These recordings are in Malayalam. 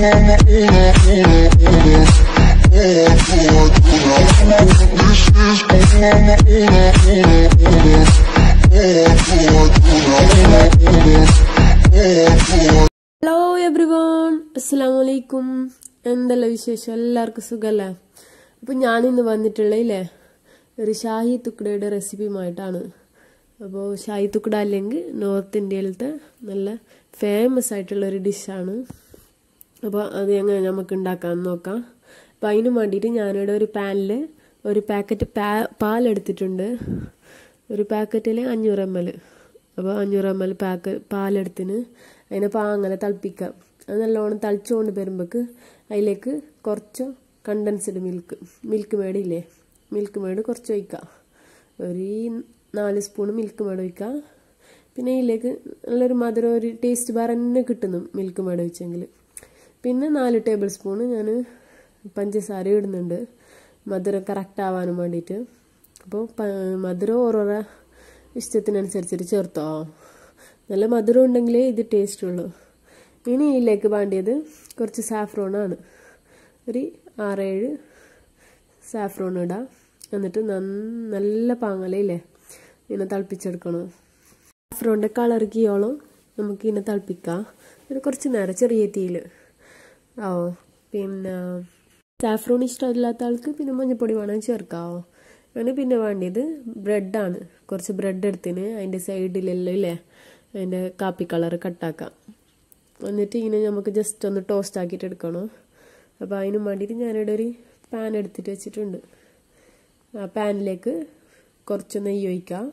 ഹലോ എവ്രി വൺ അസ്സാം വലൈക്കും എന്തല്ല വിശേഷം എല്ലാവർക്കും സുഖല്ലേ അപ്പം ഞാനിന്ന് വന്നിട്ടുള്ളതില്ലേ ഒരു ഷാഹി തുക്കടയുടെ റെസിപ്പിയുമായിട്ടാണ് അപ്പോൾ ഷാഹി തുക്കട അല്ലെങ്കിൽ നോർത്ത് ഇന്ത്യയിലത്തെ നല്ല ഫേമസ് ആയിട്ടുള്ള ഒരു ഡിഷാണ് അപ്പോൾ അത് എങ്ങനെ നമുക്ക് ഉണ്ടാക്കാൻ നോക്കാം അപ്പം അതിന് വേണ്ടിയിട്ട് ഞാനിവിടെ ഒരു പാനിൽ ഒരു പാക്കറ്റ് പാ പാലെടുത്തിട്ടുണ്ട് ഒരു പാക്കറ്റിൽ അഞ്ഞൂറ് എം എൽ അപ്പോൾ അഞ്ഞൂറ് എം എൽ പാക്ക് പാലെടുത്തിന് അതിനെ പാങ്ങനെ തിളപ്പിക്കാം അത് നല്ലോണം തിളച്ചുകൊണ്ട് വരുമ്പോൾക്ക് അതിലേക്ക് കുറച്ച് കണ്ടൻസ്ഡ് മിൽക്ക് മിൽക്ക് മേടില്ലേ മിൽക്ക് മേട് കുറച്ച് ഒഴിക്കാം ഒരു നാല് സ്പൂൺ മിൽക്ക് മേട് ഒഴിക്കാം പിന്നെ ഇതിലേക്ക് നല്ലൊരു മധുരം ഒരു ടേസ്റ്റ് വേറെ തന്നെ കിട്ടുന്നു മിൽക്ക് മേട് ഒഴിച്ചെങ്കിൽ പിന്നെ നാല് ടേബിൾ സ്പൂണ് ഞാൻ പഞ്ചസാര ഇടുന്നുണ്ട് മധുരം കറക്റ്റ് ആവാനും വേണ്ടിയിട്ട് അപ്പോൾ മധുരം ഓരോരോ ഇഷ്ടത്തിനനുസരിച്ചിട്ട് ചേർത്തോ നല്ല മധുരം ഉണ്ടെങ്കിലേ ഇത് ടേസ്റ്റ് ഉള്ളൂ ഇനി ഇതിലേക്ക് വേണ്ടിയത് കുറച്ച് സാഫ്രോണാണ് ഒരു ആറേഴ് സാഫ്രോൺ ഇടാം എന്നിട്ട് നല്ല പാങ്ങലയില്ലേ ഇതിനെ തിളപ്പിച്ചെടുക്കണം സാഫ്രോണിൻ്റെ കളർ കീയോളം നമുക്ക് ഇതിനെ തിളപ്പിക്കാം ഒരു കുറച്ച് നേരം ചെറിയ തീയിൽ ഓ പിന്നെ സാഫ്രോൺ ഇഷ്ടമില്ലാത്ത ആൾക്ക് പിന്നെ മഞ്ഞപ്പൊടി വേണമെങ്കിൽ ചേർക്കാവോ അങ്ങനെ പിന്നെ വേണ്ടിയത് ബ്രെഡാണ് കുറച്ച് ബ്രെഡ് എടുത്തിന് അതിൻ്റെ സൈഡിലെല്ലാം ഇല്ലേ അതിൻ്റെ കാപ്പി കളർ കട്ടാക്കാം എന്നിട്ട് ഇങ്ങനെ നമുക്ക് ജസ്റ്റ് ഒന്ന് ടോസ്റ്റ് ആക്കിയിട്ട് എടുക്കണം അപ്പോൾ അതിന് വേണ്ടിയിട്ട് ഞാനിവിടെ ഒരു പാൻ എടുത്തിട്ട് വെച്ചിട്ടുണ്ട് ആ പാനിലേക്ക് കുറച്ച് നെയ്യ് ഒഴിക്കാം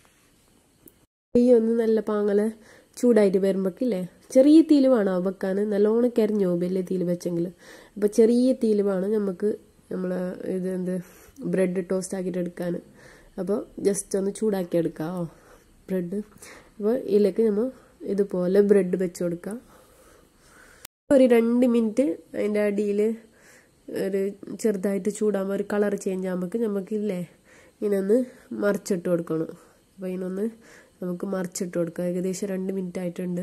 നെയ്യ് ഒന്ന് നല്ല പാങ്ങല ചൂടായിട്ട് വരുമ്പോഴേക്കില്ലേ ചെറിയ തീയിൽ വേണം വെക്കാൻ നല്ലോണം കരിഞ്ഞോ വലിയ തീയിൽ വെച്ചെങ്കിൽ അപ്പോൾ ചെറിയ തീയിൽ വേണം നമുക്ക് നമ്മൾ ഇത് എന്ത് ബ്രെഡ് ടോസ്റ്റ് ആക്കിയിട്ട് എടുക്കാൻ അപ്പോൾ ജസ്റ്റ് ഒന്ന് ചൂടാക്കി എടുക്കാം ബ്രെഡ് അപ്പോൾ ഇതിലേക്ക് നമ്മൾ ഇതുപോലെ ബ്രെഡ് വെച്ച് കൊടുക്കാം ഒരു രണ്ട് മിനിറ്റ് അതിൻ്റെ അടിയിൽ ഒരു ചെറുതായിട്ട് ചൂടാകുമ്പോൾ ഒരു കളർ ചേഞ്ച് ആകുമ്പോൾ നമുക്കില്ലേ ഇതിനൊന്ന് മറിച്ചിട്ട് കൊടുക്കണം അപ്പോൾ ഇതിനൊന്ന് നമുക്ക് മറിച്ചിട്ട് കൊടുക്കാം ഏകദേശം രണ്ട് മിനിറ്റ് ആയിട്ടുണ്ട്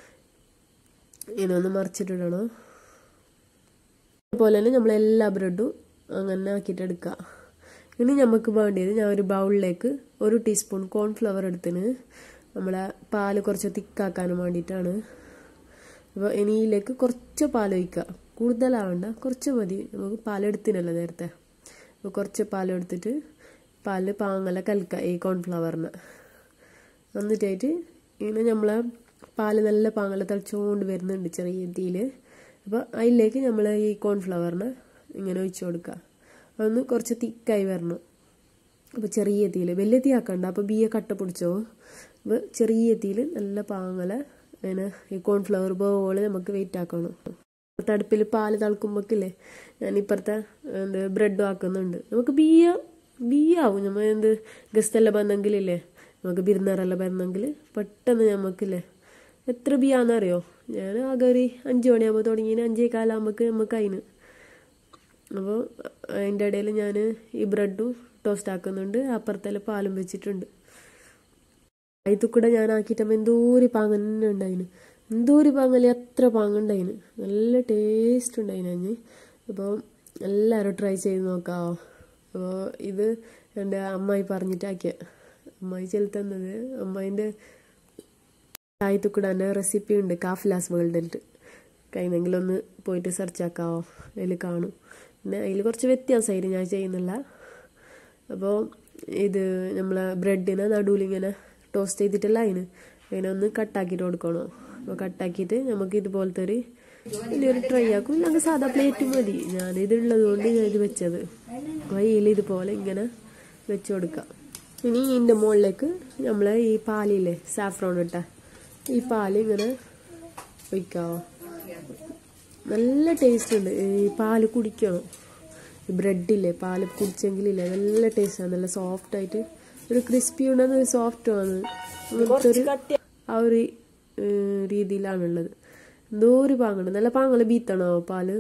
ഇതിനൊന്ന് മറിച്ചിട്ടിടണം അതുപോലെ തന്നെ നമ്മൾ എല്ലാ ബ്രെഡും അങ്ങനെ ആക്കിയിട്ട് എടുക്കുക ഇനി നമുക്ക് വേണ്ടിയത് ഞാൻ ഒരു ബൗളിലേക്ക് ഒരു ടീസ്പൂൺ കോൺഫ്ലവർ എടുത്തിന് നമ്മളെ പാല് കുറച്ച് തിക്കാക്കാനും വേണ്ടിയിട്ടാണ് അപ്പോൾ ഇനിയിലേക്ക് കുറച്ച് പാൽ ഒഴിക്കുക കൂടുതലാവണ്ട കുറച്ച് മതി നമുക്ക് പാലെടുത്തിനല്ലോ നേരത്തെ അപ്പോൾ കുറച്ച് പാലെടുത്തിട്ട് പാല് പാങ്ങല കലക്കുക ഈ കോൺഫ്ലവറിന് എന്നിട്ടായിട്ട് ഇങ്ങനെ നമ്മളെ പാല് നല്ല പാങ്ങല തിളച്ചുകൊണ്ട് വരുന്നുണ്ട് ചെറിയ തീയിൽ അപ്പോൾ അതിലേക്ക് നമ്മൾ ഈ കോൺഫ്ലവറിന് ഇങ്ങനെ ഒഴിച്ചു കൊടുക്കുക അതൊന്ന് കുറച്ച് തിക്കായി വരണം അപ്പോൾ ചെറിയ തീയിൽ വലിയ തീ ആക്കണ്ട അപ്പോൾ ബിയ കട്ട പിടിച്ചോ അപ്പോൾ ചെറിയ തീയിൽ നല്ല പാങ്ങല അങ്ങനെ ഈ കോൺഫ്ലവർ പോലെ നമുക്ക് വെയിറ്റ് ആക്കണം തടുപ്പിൽ പാല് തിളക്കുമ്പോഴേക്കില്ലേ ഞാൻ ഇപ്പുറത്തെ എന്ത് ബ്രെഡും ആക്കുന്നുണ്ട് നമുക്ക് ബിയ ബിയ ആവും നമ്മൾ എന്ത് ഗസ്റ്റെല്ലാം വന്നെങ്കിലില്ലേ നമുക്ക് ബിരുന്നാറെല്ലാം വരണമെങ്കിൽ പെട്ടെന്ന് നമുക്കില്ലേ എത്ര ബിയാന്നറിയോ ഞാൻ ആകെ ഒരു അഞ്ച് മണിയാകുമ്പോൾ തുടങ്ങി അഞ്ചേ കാലാകുമ്പോൾ നമുക്ക് അതിന് അപ്പോൾ അതിൻ്റെ ഇടയിൽ ഞാൻ ഈ ബ്രെഡും ടോസ്റ്റ് ആക്കുന്നുണ്ട് അപ്പുറത്തേലെ പാലും വെച്ചിട്ടുണ്ട് അതിൽ കൂടെ ഞാൻ ആക്കിയിട്ടപ്പോൾ എന്തോരി പാങ്ങന്നെ ഉണ്ടായിന് എന്തോരി പാങ്ങല് എത്ര പാങ്ങുണ്ടായിന് നല്ല ടേസ്റ്റ് ഉണ്ടായിന് അഞ്ഞ് അപ്പോൾ എല്ലാവരും ട്രൈ ചെയ്ത് നോക്കാവോ അപ്പോൾ ഇത് എൻ്റെ അമ്മായി പറഞ്ഞിട്ടാക്കിയ അമ്മായി ചെലുത്തുന്നത് അമ്മായിൻ്റെ ചായത്തുക്കൂടെ റെസിപ്പി ഉണ്ട് കാഫ്ലാസ് വേൾഡിൽ കഴിഞ്ഞെങ്കിലും ഒന്ന് പോയിട്ട് സെർച്ച് ആക്കാവോ അതിൽ കാണും പിന്നെ അതിൽ കുറച്ച് വ്യത്യാസമായിട്ട് ഞാൻ ചെയ്യുന്നില്ല അപ്പോൾ ഇത് നമ്മൾ ബ്രെഡിനെ നടുവിലിങ്ങനെ ടോസ്റ്റ് ചെയ്തിട്ടല്ല അതിന് അതിനെ ഒന്ന് കട്ടാക്കിയിട്ട് കൊടുക്കണം അപ്പോൾ കട്ടാക്കിയിട്ട് നമുക്ക് ഇതുപോലത്തെ ഒരു വലിയൊരു ട്രൈ ആക്കും ഞങ്ങൾക്ക് സാധാ പ്ലേറ്റ് മതി ഞാനിത് ഉള്ളത് കൊണ്ട് ഞാൻ ഇത് വെച്ചത് വയ്യിൽ ഇതുപോലെ ഇങ്ങനെ വെച്ച് കൊടുക്കാം ഇനി ഇതിൻ്റെ മുകളിലേക്ക് നമ്മൾ ഈ പാലില്ലേ സാഫ്രോൺ ഇട്ട ഈ പാല് ഇങ്ങനെ ഒഴിക്കാവോ നല്ല ടേസ്റ്റ് ഉണ്ട് ഈ പാല് കുടിക്കണം ഈ ബ്രെഡില്ലേ പാല് കുടിച്ചെങ്കിലില്ലേ നല്ല ടേസ്റ്റാണ് നല്ല സോഫ്റ്റ് ആയിട്ട് ഒരു ക്രിസ്പി ഉണ്ടെന്ന് ഒരു സോഫ്റ്റ് ആണ് അങ്ങനത്തെ ഒരു ആ ഒരു രീതിയിലാണുള്ളത് എന്തോ ഒരു പാങ്ങുണ്ട് നല്ല പാങ്ങല് ബീത്തണോ പാല്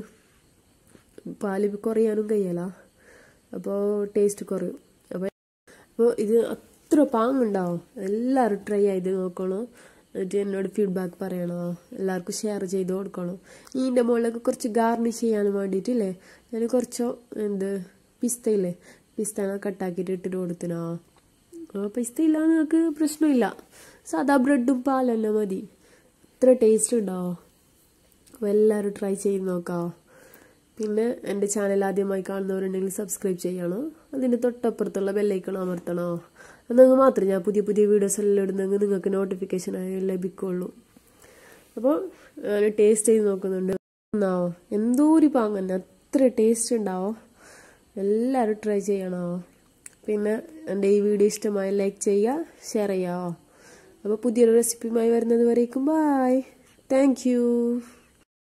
പാല് കുറയാനും കഴിയല അപ്പോൾ ടേസ്റ്റ് കുറയും അപ്പോൾ അപ്പോൾ ഇത് അത്ര പാങ്ങുണ്ടാവും എല്ലാവരും ട്രൈ ചെയ്ത് നോക്കണം എന്നിട്ട് എന്നോട് ഫീഡ്ബാക്ക് പറയണോ എല്ലാവർക്കും ഷെയർ ചെയ്ത് കൊടുക്കണം ഇതിൻ്റെ മുകളിലൊക്കെ കുറച്ച് ഗാർണിഷ് ചെയ്യാൻ വേണ്ടിയിട്ടില്ലേ ഞാൻ കുറച്ചോ എന്ത് പിസ്തയില്ലേ പിസ്തനെ കട്ടാക്കിയിട്ട് ഇട്ടിട്ട് കൊടുത്തിനോ പിസ്ത ഇല്ല നിങ്ങൾക്ക് പ്രശ്നമില്ല സാധാ ബ്രെഡും പാൽ തന്നെ മതി അത്ര ടേസ്റ്റ് ഉണ്ടാവോ അപ്പോൾ എല്ലാവരും ട്രൈ ചെയ്ത് നോക്കാം പിന്നെ എൻ്റെ ചാനൽ ആദ്യമായി കാണുന്നവരുണ്ടെങ്കിൽ സബ്സ്ക്രൈബ് ചെയ്യണോ അതിൻ്റെ തൊട്ടപ്പുറത്തുള്ള ബെല്ലൈക്കൺ അമർത്തണോ എന്നെങ്കിൽ മാത്രമേ ഞാൻ പുതിയ പുതിയ വീഡിയോസ് എല്ലാം ഇടുന്നെങ്കിൽ നിങ്ങൾക്ക് നോട്ടിഫിക്കേഷൻ ആയി ലഭിക്കുള്ളൂ അപ്പോൾ ഞാൻ ടേസ്റ്റ് ചെയ്ത് നോക്കുന്നുണ്ട് എന്നാവോ എന്തോ ഒരു പാങ്ങന്നെ അത്ര ടേസ്റ്റ് ഉണ്ടാവോ എല്ലാവരും ട്രൈ ചെയ്യണോ പിന്നെ എൻ്റെ ഈ വീഡിയോ ഇഷ്ടമായി ലൈക്ക് ചെയ്യുക ഷെയർ ചെയ്യാമോ അപ്പോൾ പുതിയൊരു റെസിപ്പിയുമായി വരുന്നത് വരേക്കും ബായ് താങ്ക്